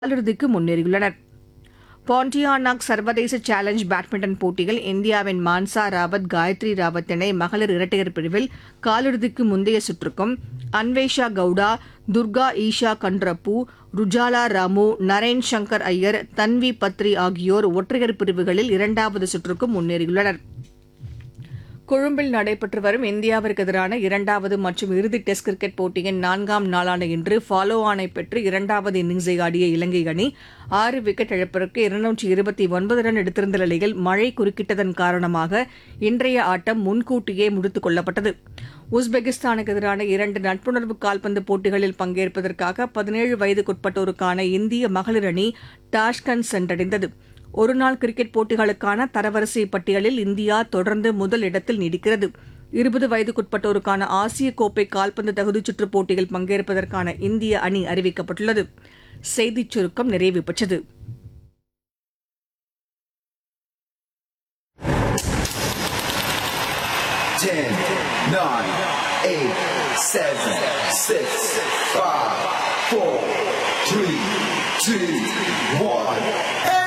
காலிறுதிக்கு முன்னேறியுள்ளனர் பாண்டியானாக் சர்வதேச சேலஞ்ச் பேட்மிண்டன் போட்டியில் இந்தியாவின் மான்சா ராவத் காயத்ரி ராவத் இணை மகளிர் இரட்டையர் பிரிவில் காலிறுதிக்கு முந்தைய சுற்றுக்கும் அன்வேஷா கவுடா துர்கா ஈஷா கண்ட்ரப்பு ருஜாலா ராமு நரேன் சங்கர் ஐயர் தன்வி பத்ரி ஆகியோர் ஒற்றையர் பிரிவுகளில் இரண்டாவது சுற்றுக்கும் முன்னேறியுள்ளனர் கொழும்பில் நடைபெற்று வரும் இந்தியாவிற்கு எதிரான இரண்டாவது மற்றும் இறுதி டெஸ்ட் கிரிக்கெட் போட்டியின் நான்காம் நாளான இன்று ஃபாலோ ஆனை பெற்று இரண்டாவது இன்னிங்ஸை ஆடிய இலங்கை அணி ஆறு விக்கெட் இழப்பிற்கு இருநூற்றி இருபத்தி ஒன்பது ரன் எடுத்திருந்த நிலையில் மழை குறுக்கிட்டதன் காரணமாக இன்றைய ஆட்டம் முன்கூட்டியே முடித்துக் கொள்ளப்பட்டது உஸ்பெகிஸ்தானுக்கு எதிரான இரண்டு நட்புணர்வு கால்பந்து போட்டிகளில் பங்கேற்பதற்காக பதினேழு வயதுக்குட்பட்டோருக்கான இந்திய மகளிர் அணி டாஷ்கண்ட் சென்றடைந்தது ஒருநாள் கிரிக்கெட் போட்டிகளுக்கான தரவரிசை பட்டியலில் இந்தியா தொடர்ந்து முதல் இடத்தில் நீடிக்கிறது இருபது வயதுக்குட்பட்டோருக்கான ஆசிய கோப்பை கால்பந்து தகுதிச் சுற்றுப் போட்டியில் பங்கேற்பதற்கான இந்திய அணி அறிவிக்கப்பட்டுள்ளது செய்திச் சுருக்கம் நிறைவு பெற்றது Ten, nine, eight, seven, six, five, four, three, two, one.